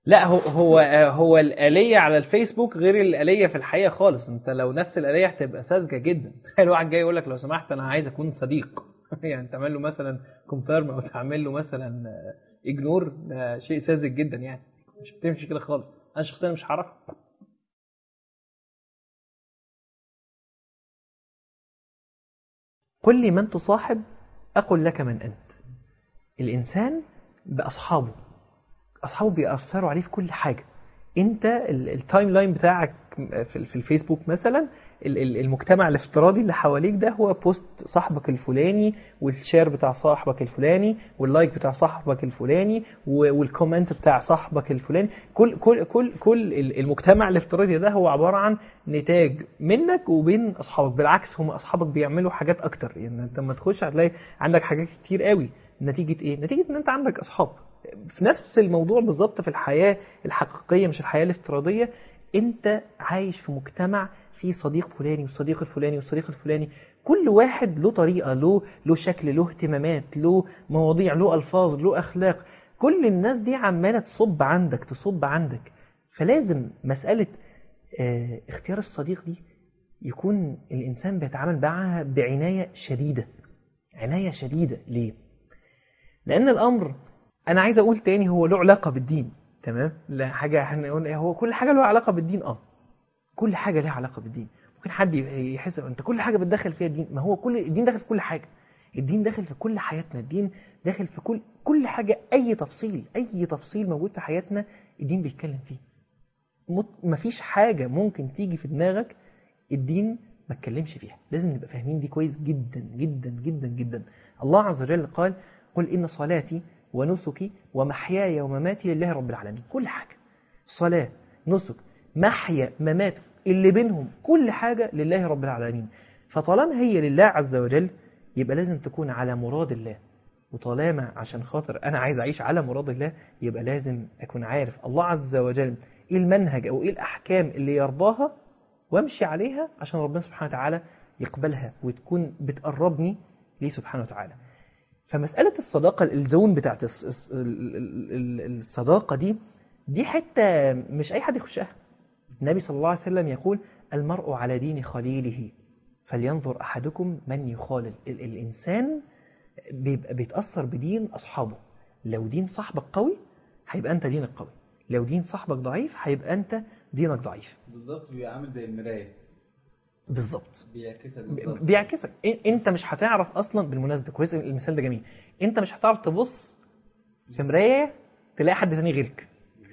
لا هو هو هو الآلية على الفيسبوك غير الآلية في الحقيقة خالص انت لو نفس الآلية هتبقى ساذجة جدا تخيل واحد جاي يقول لك لو سمحت انا عايز اكون صديق يعني تعمل له مثلا كونفيرم او تعمل له مثلا اجنور ده شيء ساذج جدا يعني مش بتمشي كده خالص انا شخصيا مش هعرف قل لي من تصاحب أقول لك من أنت الإنسان بأصحابه أصحابه بيأثروا عليه في كل حاجة أنت ال- التايم لاين بتاعك في في الفيسبوك مثلا ال- ال- المجتمع الافتراضي اللي حواليك ده هو بوست صاحبك الفلاني والشير بتاع صاحبك الفلاني واللايك بتاع صاحبك الفلاني و- والكومنت بتاع صاحبك الفلاني كل كل كل كل ال- المجتمع الافتراضي ده هو عبارة عن نتاج منك وبين اصحابك بالعكس هم اصحابك بيعملوا حاجات اكتر يعني انت لما تخش هتلاقي عندك حاجات كتير قوي نتيجة ايه نتيجة ان انت عندك اصحاب في نفس الموضوع بالظبط في الحياة الحقيقية مش الحياة الافتراضية انت عايش في مجتمع فيه صديق فلاني والصديق الفلاني والصديق الفلاني كل واحد له طريقة له له شكل له اهتمامات له مواضيع له ألفاظ له أخلاق كل الناس دي عمالة تصب عندك تصب عندك فلازم مسألة آه، اختيار الصديق دي يكون الإنسان بيتعامل معها بعناية شديدة عناية شديدة ليه؟ لأن الأمر أنا عايز أقول تاني هو له علاقة بالدين تمام؟ لا حاجة هنقول هو كل حاجة له علاقة بالدين أه كل حاجة لها علاقة بالدين ممكن حد يحس أنت كل حاجة بتدخل فيها الدين ما هو كل الدين داخل في كل حاجة الدين داخل في كل حياتنا الدين داخل في كل كل حاجة أي تفصيل أي تفصيل موجود في حياتنا الدين بيتكلم فيه مت- مفيش حاجة ممكن تيجي في دماغك الدين ما اتكلمش فيها لازم نبقى فاهمين دي كويس جدا جدا جدا جدا الله عز وجل قال قل إن صلاتي ونسكي ومحياي ومماتي لله رب العالمين كل حاجة صلاة نسك محيا ممات اللي بينهم كل حاجة لله رب العالمين فطالما هي لله عز وجل يبقى لازم تكون على مراد الله وطالما عشان خاطر أنا عايز أعيش على مراد الله يبقى لازم أكون عارف الله عز وجل إيه المنهج أو إيه الأحكام اللي يرضاها وامشي عليها عشان ربنا سبحانه وتعالى يقبلها وتكون بتقربني ليه سبحانه وتعالى فمسألة الصداقة الزون بتاعت الص- الص- ال- ال- ال- الصداقة دي دي حتة مش أي حد يخشها النبي صلى الله عليه وسلم يقول المرء على دين خليله فلينظر أحدكم من يخالل ال- الإنسان بيبقى بيتأثر بدين أصحابه لو دين صاحبك قوي هيبقى أنت دينك قوي لو دين صاحبك ضعيف هيبقى أنت دينك ضعيف بالظبط بيبقى عامل زي المراية بالظبط بيعكسها ب- بالظبط بيعكسك إن- انت مش هتعرف اصلا بالمناسبه كويس المثال ده جميل انت مش هتعرف تبص في مرايه تلاقي حد تاني غيرك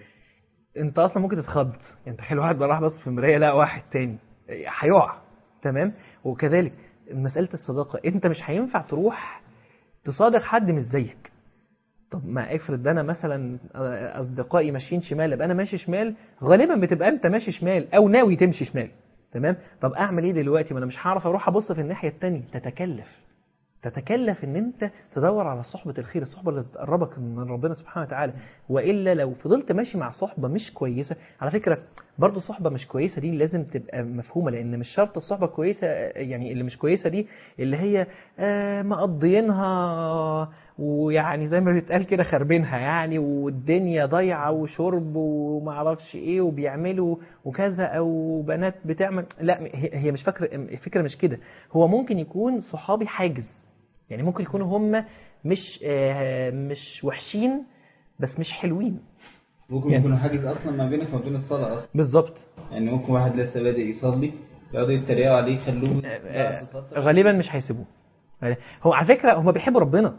انت اصلا ممكن تتخض يعني تخيل واحد بقى راح بص في مرايه لقى واحد تاني هيقع تمام وكذلك مساله الصداقه انت مش هينفع تروح تصادق حد مش زيك طب ما افرض ده انا مثلا اصدقائي ماشيين شمال ابقى انا ماشي شمال غالبا بتبقى انت ماشي شمال او ناوي تمشي شمال تمام طب اعمل ايه دلوقتي ما انا مش هعرف اروح ابص في الناحيه الثانيه تتكلف تتكلف ان انت تدور على صحبه الخير الصحبه اللي تقربك من ربنا سبحانه وتعالى والا لو فضلت ماشي مع صحبه مش كويسه على فكره برضو صحبه مش كويسه دي لازم تبقى مفهومه لان مش شرط الصحبه كويسه يعني اللي مش كويسه دي اللي هي آه مقضيينها ويعني زي ما بيتقال كده خربينها يعني والدنيا ضايعه وشرب ومعرفش ايه وبيعملوا وكذا او بنات بتعمل لا هي هي مش فاكره الفكره مش كده هو ممكن يكون صحابي حاجز يعني ممكن يكونوا هم مش آه، مش وحشين بس مش حلوين ممكن يعني- يكون حاجز اصلا ما بينك وما بين الصلاة اصلا بالظبط يعني ممكن واحد لسه بادئ يصلي يقعدوا يتريقوا عليه يخلوه آه، بعد فترة غالبا مش هيسيبوه هو على فكره هم بيحبوا ربنا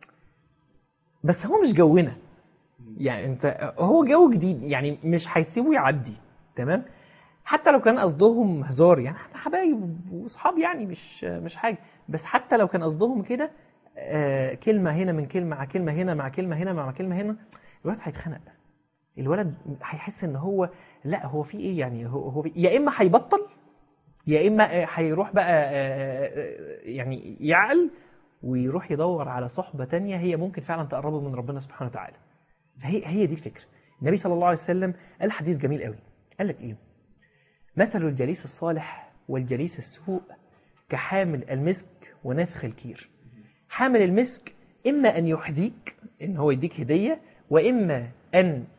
بس هو مش جونا يعني انت هو جو جديد يعني مش هيسيبه يعدي تمام حتى لو كان قصدهم هزار يعني احنا حبايب واصحاب يعني مش مش حاجه بس حتى لو كان قصدهم كده آه، كلمه هنا من كلمه مع كلمه هنا مع كلمه هنا مع كلمه هنا الولد هيتخنق الولد هيحس ان هو لا هو في ايه يعني هو, هو في يا اما هيبطل يا اما آه، هيروح بقى آه، آه، يعني يعقل ويروح يدور على صحبة تانية هي ممكن فعلا تقربه من ربنا سبحانه وتعالى فهي هي دي الفكرة النبي صلى الله عليه وسلم قال حديث جميل قوي قال لك ايه مثل الجليس الصالح والجليس السوء كحامل المسك ونافخ الكير حامل المسك إما أن يحديك إن هو يديك هدية وإما أن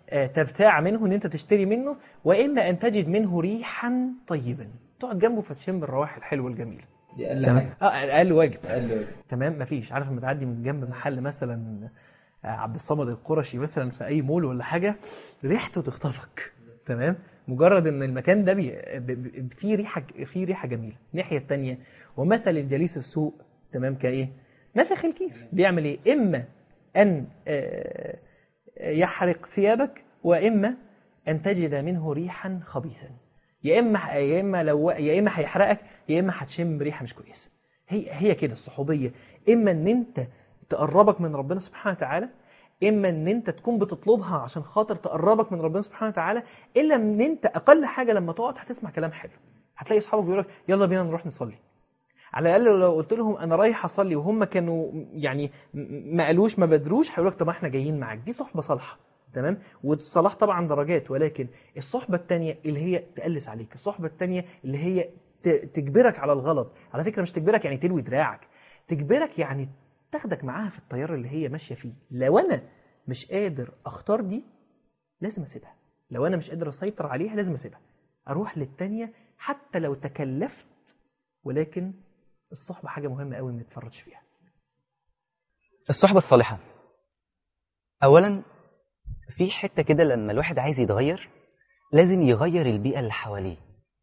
آه، تبتاع منه ان انت تشتري منه واما ان تجد منه ريحا طيبا تقعد جنبه فتشم الروائح الحلوه الجميله دي اقل تمام حاجه اه اقل واجب اقل واجب. تمام مفيش عارف لما تعدي من جنب محل مثلا آه، عبد الصمد القرشي مثلا في اي مول ولا حاجه ريحته تخطفك تمام مجرد ان المكان ده بي... ب- ب- فيه ريحه فيه ريحه جميله الناحيه الثانيه ومثل الجليس السوء تمام كايه نفخ الكيس بيعمل ايه اما ان آه، يحرق ثيابك واما ان تجد منه ريحا خبيثا يا اما يا اما لو يا اما هيحرقك يا اما هتشم ريحه مش كويسه هي هي كده الصحوبيه اما ان انت تقربك من ربنا سبحانه وتعالى اما ان انت تكون بتطلبها عشان خاطر تقربك من ربنا سبحانه وتعالى الا ان انت اقل حاجه لما تقعد هتسمع كلام حلو هتلاقي اصحابك بيقول لك يلا بينا نروح نصلي على الاقل لو قلت لهم انا رايح اصلي وهم كانوا يعني م- ما قالوش ما بدروش هيقول لك طب احنا جايين معاك دي صحبه صالحه تمام والصلاح طبعا درجات ولكن الصحبه الثانيه اللي هي تقلس عليك الصحبه الثانيه اللي هي ت- تجبرك على الغلط على فكره مش تجبرك يعني تلوي دراعك تجبرك يعني تاخدك معاها في التيار اللي هي ماشيه فيه لو انا مش قادر اختار دي لازم اسيبها لو انا مش قادر اسيطر عليها لازم اسيبها اروح للتانية حتى لو تكلفت ولكن الصحبة حاجة مهمة قوي ما نتفرجش فيها الصحبة الصالحة أولا في حتة كده لما الواحد عايز يتغير لازم يغير البيئة اللي حواليه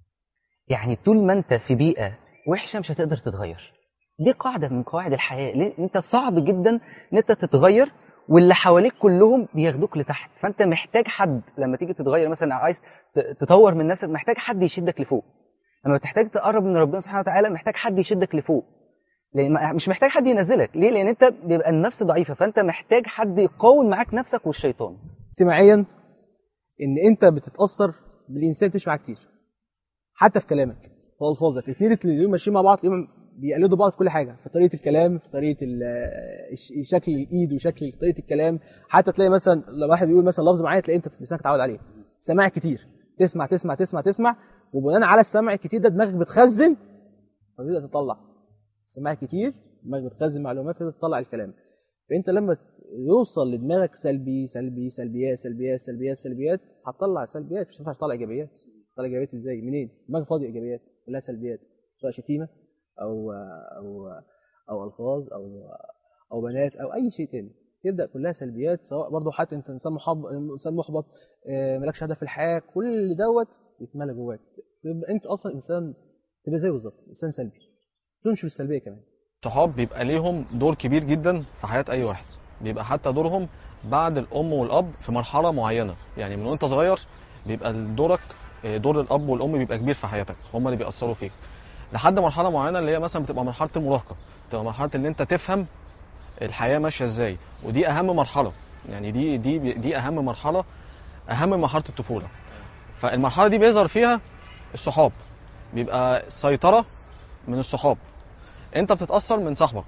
يعني طول ما أنت في بيئة وحشة مش هتقدر تتغير دي قاعدة من قواعد الحياة ليه؟ أنت صعب جدا أن أنت تتغير واللي حواليك كلهم بياخدوك لتحت فأنت محتاج حد لما تيجي تتغير مثلا عايز ت- تطور من نفسك محتاج حد يشدك لفوق لما تحتاج تقرب من ربنا سبحانه وتعالى محتاج حد يشدك لفوق لان ما- مش محتاج حد ينزلك ليه لان انت بيبقى النفس ضعيفه فانت محتاج حد يقاوم معاك نفسك والشيطان اجتماعيا ان انت بتتاثر بالانسان اللي بتمشي معاه كتير حتى في كلامك في الفاظك الاثنين اللي ماشيين مع بعض تلاقيهم بيقلدوا بعض في كل حاجه في طريقه الكلام في طريقه ال- الش- شكل الايد وشكل طريقه الكلام حتى تلاقي مثلا لو واحد بيقول مثلا لفظ معين تلاقي انت في لسانك تعود عليه سماع كتير تسمع تسمع تسمع تسمع وبناء على السمع الكتير ده دماغك بتخزن فبتبدا تطلع سماع كتير دماغك بتخزن معلومات فتبدا تطلع الكلام فانت لما يوصل لدماغك سلبي سلبي سلبيات سلبيات سلبيات سلبيات هتطلع سلبيات مش هينفع تطلع ايجابيات تطلع ايجابيات ازاي منين دماغ فاضي ايجابيات كلها سلبيات سواء شتيمه او او او الفاظ او او بنات او اي شيء تاني تبدا كلها سلبيات سواء برضه حتى انت انسان محبط انسان محبط آه، مالكش هدف في الحياه كل دوت يتملى جواك تبقى انت اصلا انسان تبقى زيه بالظبط انسان سلبي تمشي بالسلبيه كمان الصحاب بيبقى ليهم دور كبير جدا في حياة أي واحد بيبقى حتى دورهم بعد الأم والأب في مرحلة معينة يعني من وأنت صغير بيبقى دورك آه، دور الأب والأم بيبقى كبير في حياتك هم اللي بيأثروا فيك لحد مرحلة معينة اللي هي مثلا بتبقى مرحلة المراهقة بتبقى مرحلة اللي أنت تفهم الحياة ماشية إزاي ودي أهم مرحلة يعني دي دي دي أهم مرحلة أهم من مرحلة الطفولة فالمرحلة دي بيظهر فيها الصحاب بيبقى سيطرة من الصحاب انت بتتاثر من صاحبك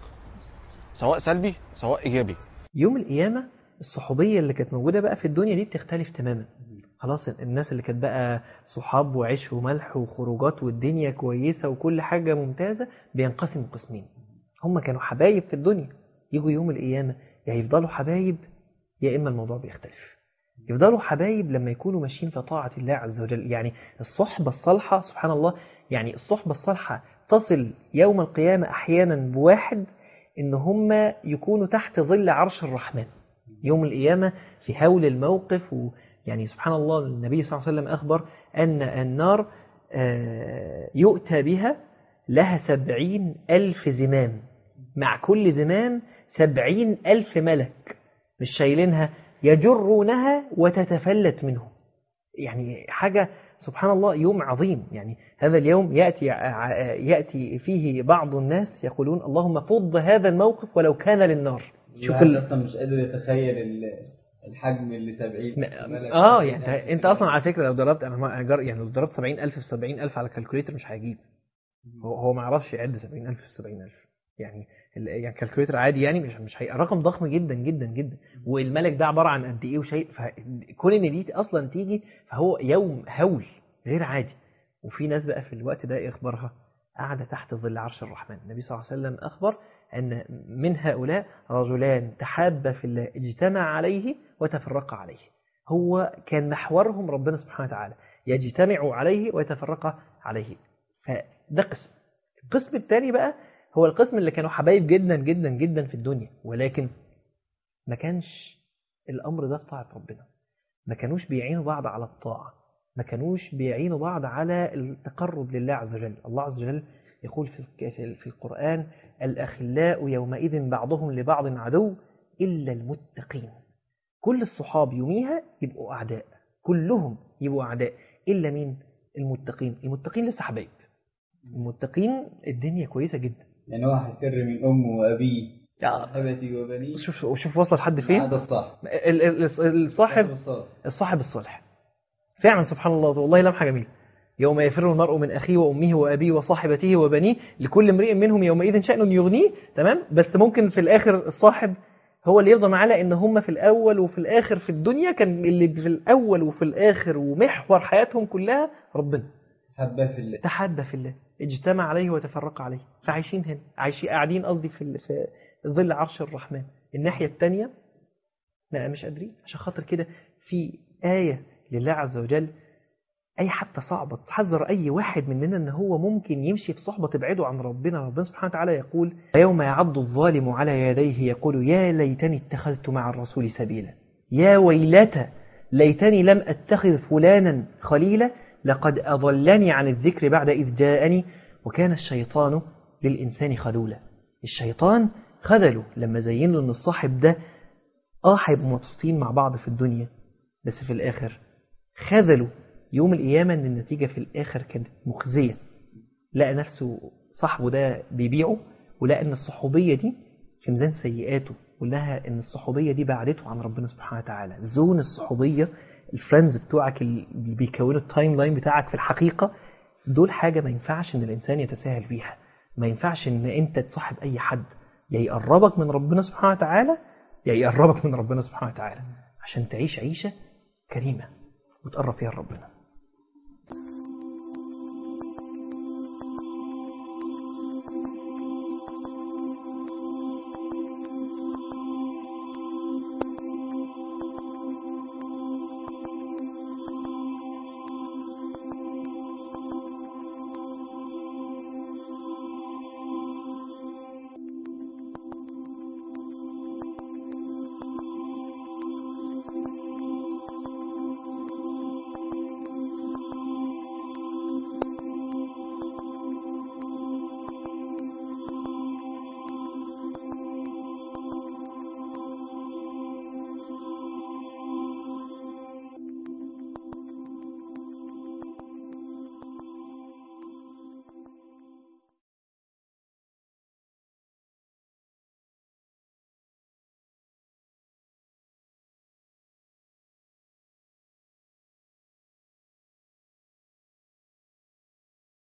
سواء سلبي سواء ايجابي يوم القيامة الصحوبية اللي كانت موجودة بقى في الدنيا دي بتختلف تماما خلاص الناس اللي كانت بقى صحاب وعيش وملح وخروجات والدنيا كويسة وكل حاجة ممتازة بينقسموا قسمين هم كانوا حبايب في الدنيا يجوا يوم القيامة يا يفضلوا حبايب يا إما الموضوع بيختلف يفضلوا حبايب لما يكونوا ماشيين في طاعة الله عز وجل يعني الصحبة الصالحة سبحان الله يعني الصحبة الصالحة تصل يوم القيامة أحيانا بواحد إن هم يكونوا تحت ظل عرش الرحمن يوم القيامة في هول الموقف ويعني سبحان الله النبي صلى الله عليه وسلم أخبر أن النار آه، يؤتى بها لها سبعين ألف زمام مع كل زمام سبعين ألف ملك مش شايلينها يجرونها وتتفلت منه يعني حاجة سبحان الله يوم عظيم يعني هذا اليوم يأتي يأتي فيه بعض الناس يقولون اللهم فض هذا الموقف ولو كان للنار شوف الواحد ال... اصلا مش قادر يتخيل ال- الحجم اللي 70 م- اه يعني انت, انت اصلا على فكره لو ضربت انا ما- جر- يعني لو ضربت 70000 في 70000 على الكالكوليتر مش هيجيب هو هو ما يعرفش يعد 70000 في 70000 يعني ال- يعني كالكوليتر عادي يعني مش مش هي رقم ضخم جدا جدا جدا والملك ده عباره عن قد ايه وشيء فكون ان دي اصلا تيجي فهو يوم هول غير عادي وفي ناس بقى في الوقت ده إيه اخبارها قاعده تحت ظل عرش الرحمن النبي صلى الله عليه وسلم اخبر ان من هؤلاء رجلان تحابا في الله اجتمع عليه وتفرقا عليه هو كان محورهم ربنا سبحانه وتعالى يجتمع عليه ويتفرق عليه فده قسم القسم الثاني بقى هو القسم اللي كانوا حبايب جدا جدا جدا في الدنيا ولكن ما كانش الأمر ده في طاعة ربنا ما كانوش بيعينوا بعض على الطاعة ما كانوش بيعينوا بعض على التقرب لله عز وجل الله عز وجل يقول في في- في القرآن الأخلاء يومئذ بعضهم لبعض عدو إلا المتقين كل الصحاب يوميها يبقوا أعداء كلهم يبقوا أعداء إلا مين المتقين المتقين لسه حبايب المتقين الدنيا كويسة جدا يعني واحد فر من أمه وأبيه يا صاحبتي وبنيه شوف شوف وصل لحد فين هذا الصح ال- ال- الصاحب الصاحب الصالح فعلا سبحان الله والله لمحة جميلة يوم يفر المرء من أخيه وأمه وأبيه وصاحبته وبنيه لكل امرئ منهم يومئذ شأن يغنيه تمام بس ممكن في الآخر الصاحب هو اللي يفضل معاه لأن هم في الأول وفي الآخر في الدنيا كان اللي في الأول وفي الآخر ومحور حياتهم كلها ربنا حبة في الله تحدى في الله اجتمع عليه وتفرق عليه فعايشين هنا عايشين قاعدين قصدي في ال- في ظل عرش الرحمن الناحية الثانية لا مش قادرين عشان خاطر كده في آية لله عز وجل أي حتى صعبة تحذر أي واحد مننا أن هو ممكن يمشي في صحبة تبعده عن ربنا ربنا سبحانه وتعالى يقول يوم يعض الظالم على يديه يقول يا ليتني اتخذت مع الرسول سبيلا يا ويلتى ليتني لم أتخذ فلانا خليلا لقد أضلني عن الذكر بعد إذ جاءني وكان الشيطان للإنسان خذولا الشيطان خذله لما زين له أن الصاحب ده آه هيبقوا مبسوطين مع بعض في الدنيا بس في الآخر خذلوا يوم القيامة أن النتيجة في الآخر كانت مخزية لقى نفسه صاحبه ده بيبيعه ولقى أن الصحوبية دي في ميزان سيئاته ولها أن الصحوبية دي بعدته عن ربنا سبحانه وتعالى زون الصحوبية الفريندز بتوعك اللي بيكونوا التايم لاين بتاعك في الحقيقة دول حاجة ما ينفعش أن الإنسان يتساهل فيها ما ينفعش أن أنت تصاحب أي حد يا يقربك من ربنا سبحانه وتعالى يا يقربك من ربنا سبحانه وتعالى عشان تعيش عيشة كريمة وتقرب فيها ربنا